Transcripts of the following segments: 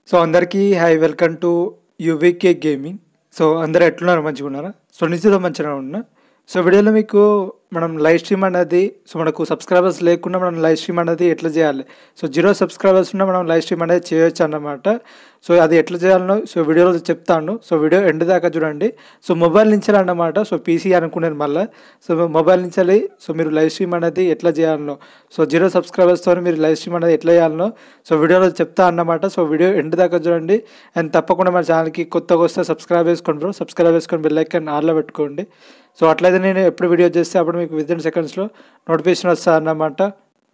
So అందరికీ hi welcome to UVK gaming so అందరూ ఎట్లున్నారు మంచిగా ఉన్నారా సో నిశ్చిత మంచిగా ఉన్నా సో వీడియోలో మీకు మనం లైవ్ స్ట్రీమ్ అనేది సో మనకు సబ్స్క్రైబర్స్ లేకుండా మనం లైవ్ స్ట్రీమ్ అనేది ఎట్లా చేయాలి సో జీరో సబ్స్క్రైబర్స్ ఉన్న మనం లైవ్ స్ట్రీమ్ అనేది చేయొచ్చు అన్నమాట సో అది ఎట్లా చేయాలనో సో వీడియోలో చెప్తాను సో వీడియో ఎండ్ దాకా చూడండి సో మొబైల్ నుంచి అన్నమాట సో పీసీ అనుకునేది మళ్ళీ సో మొబైల్ నుంచి సో మీరు లైవ్ స్ట్రీమ్ అనేది ఎట్లా చేయాలనో సో జీరో సబ్స్క్రైబర్స్తో మీరు లైవ్ స్ట్రీమ్ అనేది ఎట్లా చేయాలనో సో వీడియోలో చెప్తా అన్నమాట సో వీడియో ఎండ్ దాకా చూడండి అండ్ తప్పకుండా మన ఛానల్కి కొత్తగా వస్తే సబ్స్క్రైబ్ చేసుకోండి బ్రో సబ్స్క్రైబ్ చేసుకొని బెల్ ఐకాన్ ఆన్లో పెట్టుకోండి సో అట్లయితే నేను ఎప్పుడు వీడియో చేస్తే అప్పుడు మీకు విత్ ఇన్ సెకండ్స్లో నోటిఫికేషన్ వస్తుంది అన్నమాట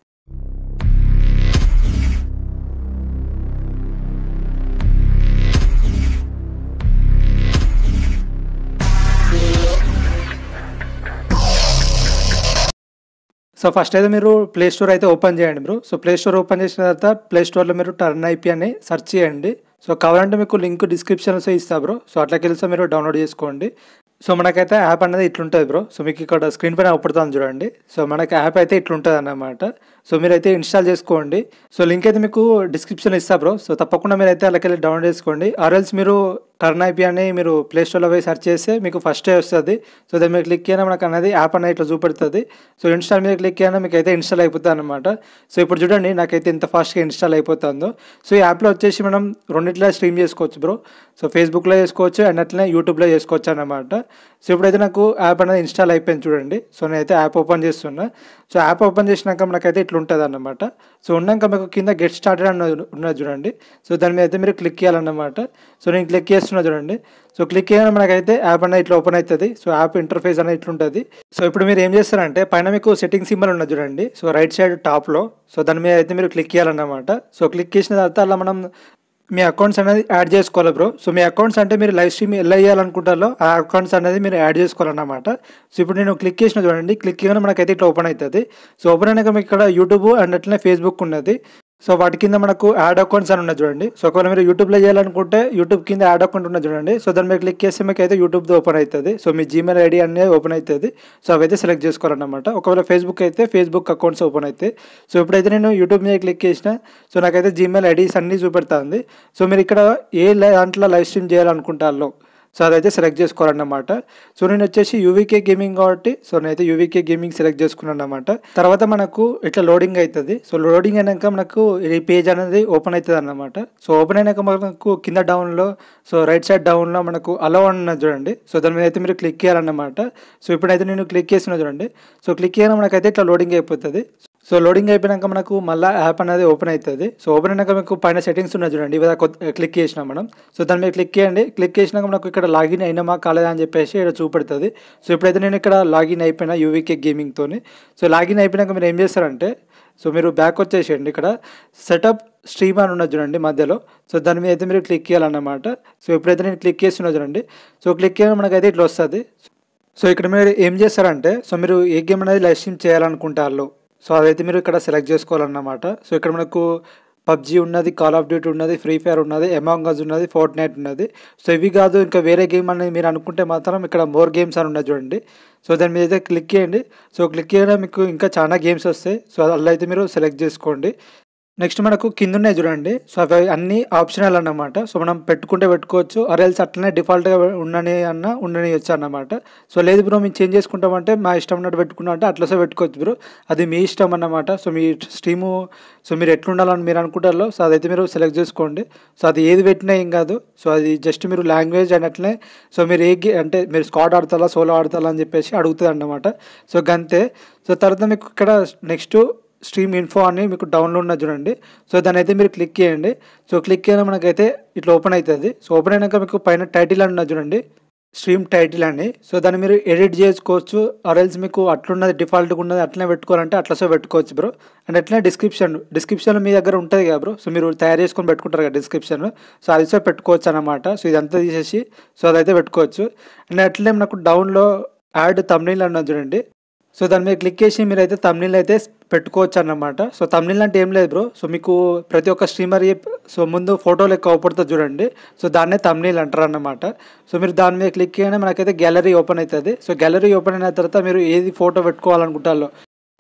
సో ఫస్ట్ అయితే మీరు ప్లే స్టోర్ అయితే ఓపెన్ చేయండి bro so play store open చేసిన తర్వాత ప్లే స్టోర్లో మీరు టర్న్ ఐపీ అని సెర్చ్ చేయండి సో కావాలంటే మీకు లింక్ డిస్క్రిప్షన్లో ఇస్తా బ్రో సో అట్లా కలిసి మీరు డౌన్లోడ్ చేసుకోండి సో మనకైతే యాప్ అనేది ఇట్లుంటుంది బ్రో సో మీకు ఇక్కడ స్క్రీన్ పైన అవుపడుతుంది చూడండి సో మనకి యాప్ అయితే ఇట్లుంటుంది అన్నమాట సో మీరైతే ఇన్స్టాల్ చేసుకోండి సో లింక్ అయితే మీకు డిస్క్రిప్షన్ ఇస్తా బ్రో సో తప్పకుండా మీరైతే అలాకెళ్ళి డౌన్లోడ్ చేసుకోండి ఆర్ఎల్స్ మీరు టర్న్ ఐపీ అని మీరు ప్లే స్టోర్లో పోయి సెర్చ్ చేస్తే మీకు ఫస్టే వస్తుంది సో దాని మీద క్లిక్ అయినా మనకు అనేది యాప్ అనేది ఇట్లా చూపెడుతుంది సో ఇన్స్టాల్ మీద క్లిక్ అయినా మీకు అయితే ఇన్స్టాల్ అయిపోతుంది అనమాట సో ఇప్పుడు చూడండి నాకైతే ఎంత ఫాస్ట్గా ఇన్స్టాల్ అయిపోతుందో సో ఈ యాప్లో వచ్చేసి మనం రెండిట్లో స్ట్రీమ్ చేసుకోవచ్చు బ్రో సో ఫేస్బుక్లో చేసుకోవచ్చు అండ్ అట్లనే యూట్యూబ్లో చేసుకోవచ్చు అన్నమాట సో ఇప్పుడైతే నాకు యాప్ అనేది ఇన్స్టాల్ అయిపోయింది చూడండి సో నేనైతే యాప్ ఓపెన్ చేస్తున్నా సో యాప్ ఓపెన్ చేసినాక మనకైతే ఇట్లా ఉంటుంది అన్నమాట సో ఉన్నాక మీకు కింద గెట్ స్టార్టెడ్ అన్న ఉన్నది చూడండి సో దాని మీద అయితే మీరు క్లిక్ చేయాలన్నమాట సో నేను క్లిక్ చేస్తున్నా చూడండి సో క్లిక్ చేయగానే మనకైతే యాప్ అనేది ఇట్లా ఓపెన్ అవుతుంది సో యాప్ ఇంటర్ఫేస్ అనేది ఇట్లా ఉంటుంది సో ఇప్పుడు మీరు ఏం చేస్తారంటే పైన మీకు సెట్టింగ్ సింబల్ ఉన్నది చూడండి సో రైట్ సైడ్ టాప్లో సో దాని మీద అయితే మీరు క్లిక్ చేయాలన్నమాట సో క్లిక్ చేసిన తర్వాత అలా మనం మీ అకౌంట్స్ అనేది యాడ్ చేసుకోవాలి బ్రో సో మీ అకౌంట్స్ అంటే మీరు లైవ్ స్ట్రీమ్ ఎలా చేయాలనుకుంటారో ఆ అకౌంట్స్ అనేది మీరు యాడ్ చేసుకోవాలన్నమాట సో ఇప్పుడు నేను క్లిక్ చేసిన చూడండి క్లిక్ చేయగానే మనకైతే ఇట్లా ఓపెన్ అవుతుంది సో ఓపెన్ అయినాక మీకు ఇక్కడ యూట్యూబ్ అండ్ అట్లనే ఫేస్బుక్ ఉన్నది సో వాటి కింద మనకు యాడ్ అకౌంట్స్ అని ఉన్నది చూడండి సో ఒకవేళ మీరు యూట్యూబ్లో చేయాలనుకుంటే యూట్యూబ్ కింద యాడ్ అకౌంట్ ఉన్నది చూడండి సో దాని మీద క్లిక్ చేస్తే మీకు అయితే యూట్యూబ్ది ఓపెన్ అవుతుంది సో మీ జీమెయిల్ ఐడి అనేది ఓపెన్ అవుతుంది సో అవైతే సెలెక్ట్ చేసుకోవాలన్నమాట ఒకవేళ ఫేస్బుక్ అయితే ఫేస్బుక్ అకౌంట్స్ ఓపెన్ అవుతాయి సో ఇప్పుడైతే నేను యూట్యూబ్ మీద క్లిక్ చేసిన సో నాకైతే జీమెయిల్ ఐడీస్ అన్నీ చూపెడుతుంది సో మీరు ఇక్కడ ఏ దాంట్లో లైవ్ స్ట్రీమ్ చేయాలనుకుంటారో సో అదైతే సెలెక్ట్ చేసుకోవాలన్నమాట సో నేను వచ్చేసి యూవీకే గేమింగ్ కాబట్టి సో నేనైతే యూవీకే గేమింగ్ సెలెక్ట్ చేసుకున్నాను అనమాట తర్వాత మనకు ఇట్లా లోడింగ్ అవుతుంది సో లోడింగ్ అయినాక మనకు ఈ పేజ్ అనేది ఓపెన్ అవుతుంది అన్నమాట సో ఓపెన్ అయినాక మనకు కింద డౌన్లో సో రైట్ సైడ్ డౌన్లో మనకు అలౌ అన్నది చూడండి సో దాని మీద అయితే మీరు క్లిక్ చేయాలన్నమాట సో ఇప్పుడైతే నేను క్లిక్ చేసిన చూడండి సో క్లిక్ చేయడం మనకైతే ఇట్లా లోడింగ్ అయిపోతుంది సో లోడింగ్ అయిపోయినాక మనకు మళ్ళీ యాప్ అనేది ఓపెన్ అవుతుంది సో ఓపెన్ అయినాక మీకు పైన సెట్టింగ్స్ ఉన్నాయి చూడండి ఇవి క్లిక్ చేసినాం మనం సో దాని మీద క్లిక్ చేయండి క్లిక్ చేసినాక మనకు ఇక్కడ లాగిన్ అయినామా కాలేదా అని చెప్పేసి ఇక్కడ చూపెడుతుంది సో ఇప్పుడైతే నేను ఇక్కడ లాగిన్ అయిపోయినా యూవీకే గేమింగ్తో సో లాగిన్ అయిపోయినాక మీరు ఏం చేస్తారంటే సో మీరు బ్యాక్ వచ్చేసేయండి ఇక్కడ సెటప్ స్ట్రీమ్ అని ఉన్నది చూడండి మధ్యలో సో దాని మీద అయితే మీరు క్లిక్ చేయాలన్నమాట సో ఇప్పుడైతే నేను క్లిక్ చేస్తున్నా చూడండి సో క్లిక్ చేయడం మనకైతే ఇట్లా వస్తుంది సో ఇక్కడ మీరు ఏం చేస్తారంటే సో మీరు ఏ గేమ్ అనేది లైవ్ స్ట్రీమ్ చేయాలనుకుంటారు సో అదైతే మీరు ఇక్కడ సెలెక్ట్ చేసుకోవాలన్నమాట సో ఇక్కడ మనకు పబ్జీ ఉన్నది కాల్ ఆఫ్ డ్యూటీ ఉన్నది ఫ్రీ ఫైర్ ఉన్నది ఎమాంగజ్ ఉన్నది ఫోర్ట్ నైట్ ఉన్నది సో ఇవి కాదు ఇంకా వేరే గేమ్ అనేది మీరు అనుకుంటే మాత్రం ఇక్కడ మోర్ గేమ్స్ అని ఉన్నాయి చూడండి సో దాని మీద అయితే క్లిక్ చేయండి సో క్లిక్ చేయడం మీకు ఇంకా చాలా గేమ్స్ వస్తాయి సో అలా అయితే మీరు సెలెక్ట్ చేసుకోండి నెక్స్ట్ మనకు కింద ఉన్నాయి చూడండి సో అవి అన్ని ఆప్షనల్ అన్నమాట సో మనం పెట్టుకుంటే పెట్టుకోవచ్చు ఆర్ఎల్స్ అట్లనే డిఫాల్ట్గా ఉండని అన్న ఉండనియచ్చు అన్నమాట సో లేదు బ్రో మేము చేంజ్ చేసుకుంటామంటే మా ఇష్టం ఉన్నట్టు పెట్టుకున్నాం అంటే అట్లసే పెట్టుకోవచ్చు బ్రో అది మీ ఇష్టం అన్నమాట సో మీ స్ట్రీము సో మీరు ఎట్లుండాలని మీరు అనుకుంటారో సో అదైతే మీరు సెలెక్ట్ చేసుకోండి సో అది ఏది పెట్టినా ఏం కాదు సో అది జస్ట్ మీరు లాంగ్వేజ్ అండ్ అట్లనే సో మీరు ఏ గే అంటే మీరు స్కాట్ ఆడతారా సోలో ఆడతారా అని చెప్పేసి అడుగుతుంది అన్నమాట సో గంతే సో తర్వాత మీకు ఇక్కడ నెక్స్ట్ స్ట్రీమ్ ఇన్ఫో అని మీకు డౌన్లోడ్ ఉన్నది చూడండి సో దాని అయితే మీరు క్లిక్ చేయండి సో క్లిక్ చేయడం మనకైతే ఇట్లా ఓపెన్ అవుతుంది సో ఓపెన్ అయినాక మీకు పైన టైటిల్ అని ఉన్నది చూడండి స్ట్రీమ్ టైటిల్ అని సో దాన్ని మీరు ఎడిట్ చేసుకోవచ్చు ఆర్ఎల్స్ మీకు అట్లున్నది డిఫాల్ట్గా ఉన్నది అట్లనే పెట్టుకోవాలంటే అట్లా సో పెట్టుకోవచ్చు బ్రో అండ్ అట్లనే డిస్క్రిప్షన్ డిస్క్రిప్షన్ మీ దగ్గర ఉంటుంది కదా బ్రో సో మీరు తయారు చేసుకొని పెట్టుకుంటారు కదా డిస్క్రిప్షన్ సో అది సో పెట్టుకోవచ్చు అనమాట సో ఇదంతా తీసేసి సో అదైతే పెట్టుకోవచ్చు అండ్ అట్లనే మనకు డౌన్లో యాడ్ తమ్నీల్ అన్నది చూడండి సో దాని మీద క్లిక్ చేసి మీరు అయితే తమ్నీల్ అయితే పెట్టుకోవచ్చు అన్నమాట సో తమ్నీల్ అంటే ఏం లేదు బ్రో సో మీకు ప్రతి ఒక్క స్ట్రీమర్ సో ముందు ఫోటో లెక్క అవుపడుతుంది చూడండి సో దాన్నే తమ్నీల్ అంటారు అన్నమాట సో మీరు దాని మీద క్లిక్ చేయగానే మనకైతే గ్యాలరీ ఓపెన్ అవుతుంది సో గ్యాలరీ ఓపెన్ అయిన తర్వాత మీరు ఏది ఫోటో పెట్టుకోవాలనుకుంటారో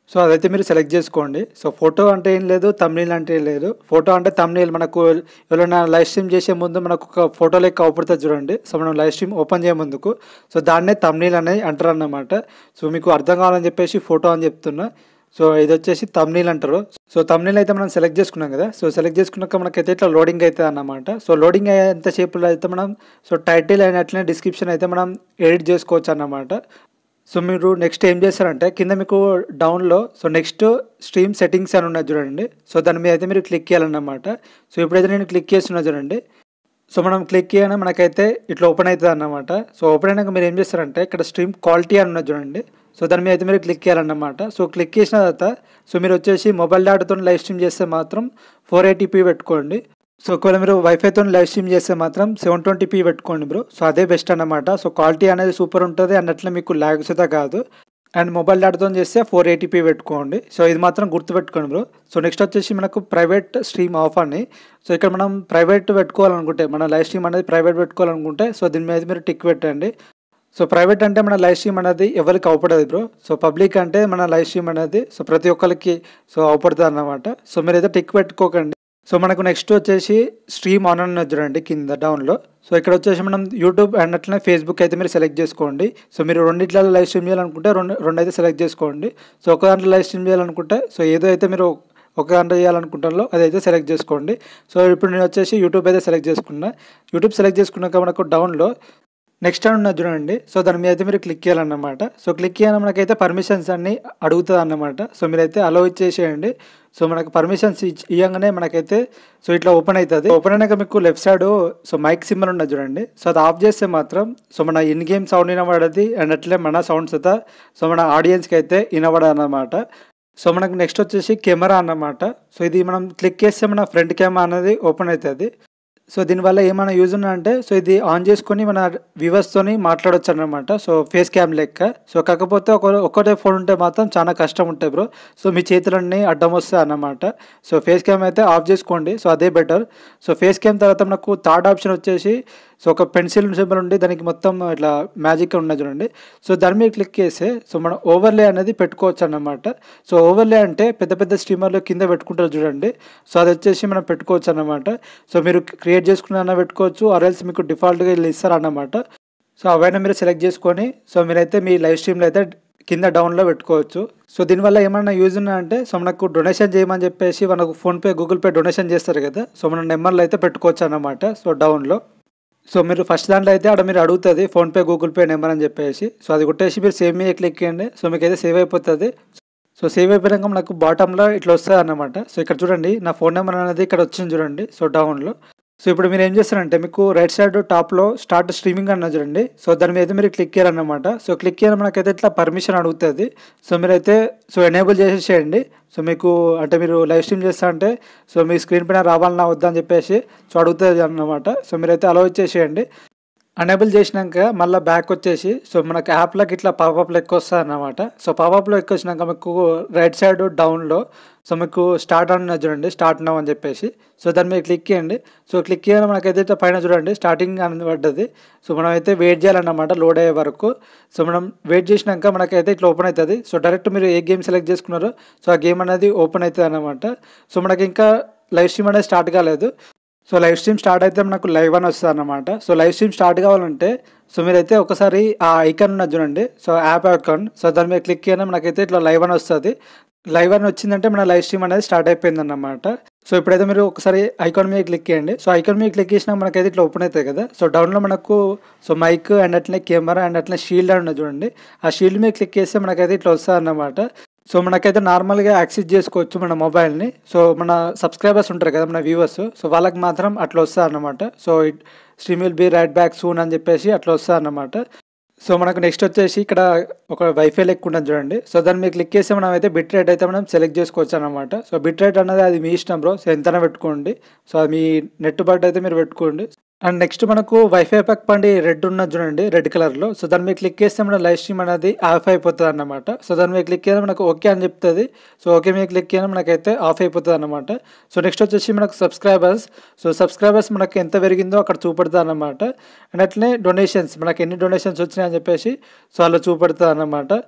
సో అదైతే మీరు సెలెక్ట్ చేసుకోండి సో ఫోటో అంటే ఏం లేదు తమ్నీల్ అంటే ఏం లేదు ఫోటో అంటే తమ్నీల్ మనకు ఎవరైనా లైవ్ స్ట్రీమ్ చేసే ముందు మనకు ఒక ఫోటో లెక్క అవుపడుతుంది చూడండి సో మనం లైవ్ స్ట్రీమ్ ఓపెన్ చేయ ముందుకు సో దాన్నే తమ్నీల్ అనేది అంటారు అన్నమాట సో మీకు అర్థం కావాలని చెప్పేసి ఫోటో అని చెప్తున్నా సో ఇది వచ్చేసి తమ్నీల్ అంటారు సో తమ్నీల్ అయితే మనం సెలెక్ట్ చేసుకున్నాం కదా సో సెలెక్ట్ చేసుకున్నాక మనకైతే ఇట్లా లోడింగ్ అవుతుంది అన్నమాట సో లోడింగ్ అయ్యేంత సేపులో అయితే మనం సో టైటిల్ అయిన అట్లనే డిస్క్రిప్షన్ అయితే మనం ఎడిట్ చేసుకోవచ్చు అన్నమాట సో మీరు నెక్స్ట్ ఏం చేస్తారంటే కింద మీకు డౌన్లో సో నెక్స్ట్ స్ట్రీమ్ సెట్టింగ్స్ అని ఉన్నది చూడండి సో దాని మీద అయితే మీరు క్లిక్ చేయాలన్నమాట సో ఇప్పుడైతే నేను క్లిక్ చేస్తున్నా చూడండి సో మనం క్లిక్ చేయగానే మనకైతే ఇట్లా ఓపెన్ అవుతుంది అన్నమాట సో ఓపెన్ అయినాక మీరు ఏం చేస్తారంటే ఇక్కడ స్ట్రీమ్ క్వాలిటీ అని ఉన్నది చూడండి సో దాని మీద అయితే మీరు క్లిక్ చేయాలన్నమాట సో క్లిక్ చేసిన తర్వాత సో మీరు వచ్చేసి మొబైల్ డేటాతో లైవ్ స్ట్రీమ్ చేస్తే మాత్రం ఫోర్ ఎయిటీపీ పెట్టుకోండి సో ఒకవేళ మీరు వైఫైతో లైవ్ స్ట్రీమ్ చేస్తే మాత్రం సెవెన్ ట్వంటీపీ పెట్టుకోండి బ్రో సో అదే బెస్ట్ అన్నమాట సో క్వాలిటీ అనేది సూపర్ ఉంటుంది అన్నట్లు మీకు ల్యాగ్ సుతా కాదు అండ్ మొబైల్ డేటాతో చేస్తే ఫోర్ ఎయిటీపీ పెట్టుకోండి సో ఇది మాత్రం గుర్తుపెట్టుకోండి బ్రో సో నెక్స్ట్ వచ్చేసి మనకు ప్రైవేట్ స్ట్రీమ్ ఆఫ్ అని సో ఇక్కడ మనం ప్రైవేట్ పెట్టుకోవాలనుకుంటే మన లైవ్ స్ట్రీమ్ అనేది ప్రైవేట్ పెట్టుకోవాలనుకుంటే సో దీని మీద మీరు టిక్ పెట్టండి సో ప్రైవేట్ అంటే మన లైవ్ స్ట్రీమ్ అనేది ఎవరికి అవపడదు బ్రో సో పబ్లిక్ అంటే మన లైవ్ స్ట్రీమ్ అనేది సో ప్రతి ఒక్కరికి సో అవపడుతుంది అన్నమాట సో మీరైతే టిక్ పెట్టుకోకండి సో మనకు నెక్స్ట్ వచ్చేసి స్ట్రీమ్ ఆన్ అని చూడండి కింద డౌన్లో సో ఇక్కడ వచ్చేసి మనం యూట్యూబ్ అండ్ అట్లనే ఫేస్బుక్ అయితే మీరు సెలెక్ట్ చేసుకోండి సో మీరు రెండిట్లలో లైవ్ స్ట్రీమ్ చేయాలనుకుంటే రెండు రెండు అయితే సెలెక్ట్ చేసుకోండి సో ఒక దాంట్లో లైవ్ స్ట్రీమ్ చేయాలనుకుంటే సో ఏదో అయితే మీరు ఒక దాంట్లో చేయాలనుకుంటారో అదైతే సెలెక్ట్ చేసుకోండి సో ఇప్పుడు నేను వచ్చేసి యూట్యూబ్ అయితే సెలెక్ట్ చేసుకున్నా యూట్యూబ్ సెలెక్ట్ చేసుకున్నాక మనకు డౌన్లో నెక్స్ట్ అని ఉన్నది చూడండి సో దాని మీద అయితే మీరు క్లిక్ చేయాలన్నమాట సో క్లిక్ చేయడం మనకైతే పర్మిషన్స్ అన్ని అడుగుతుంది అన్నమాట సో మీరైతే అలో ఇచ్చేసేయండి సో మనకు పర్మిషన్స్ ఇవ్వగానే మనకైతే సో ఇట్లా ఓపెన్ అవుతుంది ఓపెన్ అయినాక మీకు left side so mic symbol ఉన్నది చూడండి సో అది ఆఫ్ చేస్తే మాత్రం సో మన ఇన్ గేమ్ సౌండ్ వినబడది అండ్ అట్లే మన సౌండ్స్ అయితే సో మన ఆడియన్స్కి అయితే వినబడదు అన్నమాట సో మనకు నెక్స్ట్ వచ్చేసి కెమెరా అన్నమాట సో ఇది మనం క్లిక్ చేస్తే మన ఫ్రంట్ కెమెరా అనేది ఓపెన్ అవుతుంది సో దీనివల్ల ఏమైనా యూజ్ అంటే సో ఇది ఆన్ చేసుకొని మన వ్యూవర్స్తోని మాట్లాడొచ్చు అనమాట సో ఫేస్ క్యామ్ లెక్క సో కాకపోతే ఒక ఒక్కటే ఫోన్ ఉంటే మాత్రం చాలా కష్టం ఉంటాయి బ్రో సో మీ చేతులన్నీ అడ్డం వస్తాయి అన్నమాట సో ఫేస్ క్యామ్ అయితే ఆఫ్ చేసుకోండి సో అదే బెటర్ సో ఫేస్ క్యామ్ తర్వాత నాకు థర్డ్ ఆప్షన్ వచ్చేసి సో ఒక పెన్సిల్ సింబల్ ఉండి దానికి మొత్తం ఇట్లా మ్యాజిక్ ఉన్నది చూడండి సో దాని మీద క్లిక్ చేస్తే సో మనం ఓవర్లే అనేది పెట్టుకోవచ్చు అన్నమాట సో ఓవర్లే అంటే పెద్ద పెద్ద స్ట్రీమర్లు కింద పెట్టుకుంటారు చూడండి సో అది వచ్చేసి మనం పెట్టుకోవచ్చు అన్నమాట సో మీరు క్రియేట్ చేసుకున్న పెట్టుకోవచ్చు ఆర్ఎల్స్ మీకు డిఫాల్ట్గా వీళ్ళు ఇస్తారు అన్నమాట సో అవైనా మీరు సెలెక్ట్ చేసుకొని సో మీరైతే మీ లైవ్ స్ట్రీమ్లో అయితే కింద డౌన్లో పెట్టుకోవచ్చు సో దీనివల్ల ఏమైనా యూజ్ ఉన్నాయంటే సో మనకు డొనేషన్ చేయమని చెప్పేసి మనకు ఫోన్పే గూగుల్ పే డొనేషన్ చేస్తారు కదా సో మన నెంబర్లు అయితే పెట్టుకోవచ్చు అన్నమాట సో డౌన్లో సో మీరు ఫస్ట్ దాంట్లో అయితే అక్కడ మీరు అడుగుతుంది ఫోన్పే గూగుల్ పే నెంబర్ అని చెప్పేసి సో అది కొట్టేసి మీరు సేవ్ మీద క్లిక్ చేయండి సో మీకు అయితే సేవ్ అయిపోతుంది సో సేవ్ అయిపోయాక మనకు బాటంలో ఇట్లా వస్తుంది అన్నమాట సో ఇక్కడ చూడండి నా ఫోన్ నెంబర్ అనేది ఇక్కడ వచ్చింది చూడండి సో డౌన్లో సో ఇప్పుడు మీరు ఏం చేస్తారంటే మీకు రైట్ సైడ్ టాప్లో స్టార్ట్ స్ట్రీమింగ్ అన్న చూడండి సో దాని మీద మీరు క్లిక్ చేయాలన్నమాట సో క్లిక్ చేయడం మనకైతే ఇట్లా పర్మిషన్ అడుగుతుంది సో మీరైతే సో ఎనేబుల్ చేసేసేయండి సో మీకు అంటే మీరు లైవ్ స్ట్రీమ్ చేస్తా అంటే సో మీ స్క్రీన్ పైన రావాలన్నా వద్దా అని చెప్పేసి సో అడుగుతుంది అన్నమాట సో మీరైతే అలౌ ఇచ్చేసేయండి అనేబుల్ చేసినాక మళ్ళీ బ్యాక్ వచ్చేసి సో మనకు యాప్లోకి ఇట్లా పాపప్ లెక్క వస్తుంది అన్నమాట సో పాపప్లో ఎక్కువ వచ్చినాక మీకు రైట్ సైడ్ డౌన్లో సో మీకు స్టార్ట్ అని చూడండి స్టార్ట్ నవ్ అని చెప్పేసి సో దాని మీద క్లిక్ చేయండి సో క్లిక్ చేయడం మనకైతే ఇట్లా పైన చూడండి స్టార్టింగ్ అని పడ్డది సో మనం అయితే వెయిట్ చేయాలన్నమాట లోడ్ అయ్యే వరకు సో మనం వెయిట్ చేసినాక మనకైతే ఇట్లా ఓపెన్ అవుతుంది సో డైరెక్ట్ మీరు ఏ గేమ్ సెలెక్ట్ చేసుకున్నారో సో ఆ గేమ్ అనేది ఓపెన్ అవుతుంది అన్నమాట సో మనకి ఇంకా లైవ్ స్ట్రీమ్ అనేది స్టార్ట్ కాలేదు సో లైవ్ స్ట్రీమ్ స్టార్ట్ అయితే మనకు లైవ్ అని వస్తుంది అనమాట సో లైవ్ స్ట్రీమ్ స్టార్ట్ కావాలంటే సో మీరైతే ఒకసారి ఆ ఐకాన్ ఉన్నది చూడండి సో యాప్ ఐకాన్ సో దాని మీద క్లిక్ చేయడం మనకైతే ఇట్లా లైవ్ అని వస్తుంది లైవ్ అని వచ్చిందంటే మన లైవ్ స్ట్రీమ్ అనేది స్టార్ట్ అయిపోయింది అనమాట సో ఇప్పుడైతే మీరు ఒకసారి ఐకాన్ మీద క్లిక్ చేయండి సో ఐకాన్ మీద క్లిక్ చేసినా మనకైతే ఇట్లా ఓపెన్ అవుతాయి కదా సో డౌన్లో మనకు సో మైక్ అండ్ అట్లనే కెమెరా అండ్ అట్లనే షీల్డ్ అని ఉన్నది చూడండి ఆ షీల్డ్ మీద క్లిక్ చేస్తే మనకైతే ఇట్లా వస్తుంది అన్నమాట సో మనకైతే నార్మల్గా యాక్సెస్ చేసుకోవచ్చు మన మొబైల్ని సో మన సబ్స్క్రైబర్స్ ఉంటారు కదా మన వ్యూవర్స్ సో వాళ్ళకి మాత్రం అట్లా వస్తుంది అన్నమాట so it stream will be right back soon అని చెప్పేసి అట్లా వస్తుంది అన్నమాట సో మనకు నెక్స్ట్ వచ్చేసి ఇక్కడ ఒక వైఫై లెక్క ఉంటుంది చూడండి సో దాన్ని మీరు క్లిక్ చేస్తే మనం అయితే బిట్ రేట్ అయితే మనం సెలెక్ట్ చేసుకోవచ్చు అనమాట సో బిట్ రేట్ అనేది అది మీ ఇష్టం బ్రో సో ఎంతైనా పెట్టుకోండి సో అది మీ నెట్ బట్ అయితే మీరు పెట్టుకోండి అండ్ నెక్స్ట్ మనకు వైఫై ప్యాక్ పండి రెడ్ ఉన్నది చూడండి రెడ్ కలర్లో సో దాని మీద క్లిక్ చేస్తే మన లైవ్ స్ట్రీమ్ అనేది ఆఫ్ అయిపోతుంది అన్నమాట సో దాని మీద క్లిక్ చేయడం మనకు ఓకే అని చెప్తుంది సో ఓకే మీద క్లిక్ చేయడం మనకైతే ఆఫ్ అయిపోతుంది అన్నమాట సో నెక్స్ట్ వచ్చేసి మనకు సబ్స్క్రైబర్స్ సో సబ్స్క్రైబర్స్ మనకు ఎంత పెరిగిందో అక్కడ చూపెడుతుంది అన్నమాట అండ్ అట్లనే డొనేషన్స్ మనకి ఎన్ని డొనేషన్స్ వచ్చినాయని చెప్పేసి సో అలా చూపెడుతుంది అన్నమాట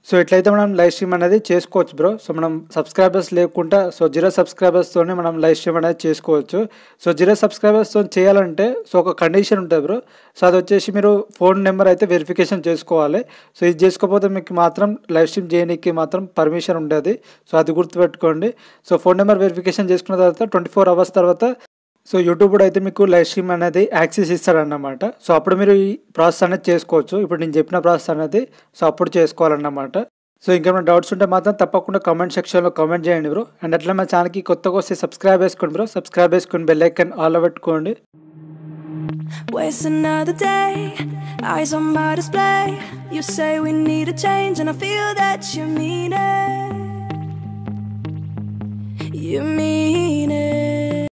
సో ఇట్లయితే మనం లైవ్ స్ట్రీమ్ అనేది చేసుకోవచ్చు బ్రో సో మనం సబ్స్క్రైబర్స్ లేకుండా సో జీరో సబ్స్క్రైబర్స్తోనే మనం లైవ్ స్ట్రీమ్ అనేది చేసుకోవచ్చు సో జీరో సబ్స్క్రైబర్స్తో చేయాలంటే సో ఒక కండిషన్ ఉంటుంది బ్రో సో అది వచ్చేసి మీరు ఫోన్ నెంబర్ అయితే వెరిఫికేషన్ చేసుకోవాలి సో ఇది చేసుకోకపోతే మీకు మాత్రం లైవ్ స్ట్రీమ్ చేయడానికి మాత్రం పర్మిషన్ ఉండదు సో అది గుర్తుపెట్టుకోండి సో ఫోన్ నెంబర్ వెరిఫికేషన్ చేసుకున్న తర్వాత ట్వంటీ ఫోర్ అవర్స్ తర్వాత సో యూట్యూబ్ కూడా అయితే మీకు లైవ్ స్ట్రీమ్ అనేది యాక్సెస్ ఇస్తాడన్నమాట సో అప్పుడు మీరు ఈ ప్రాసెస్ అనేది చేసుకోవచ్చు ఇప్పుడు నేను చెప్పిన ప్రాసెస్ అనేది సో అప్పుడు చేసుకోవాలన్నమాట సో ఇంకేమైనా డౌట్స్ ఉంటే మాత్రం తప్పకుండా కామెంట్ సెక్షన్లో కామెంట్ చేయండి బ్రో అండ్ అట్లా మా ఛానల్కి కొత్తగా వస్తే సబ్స్క్రైబ్ చేసుకోండి బ్రో సబ్స్క్రైబ్ చేసుకుని బెల్ ఐకన్ ఆల్ పెట్టుకోండి Waste another day, eyes on my display. You say we need a change, and I feel that you mean it. You mean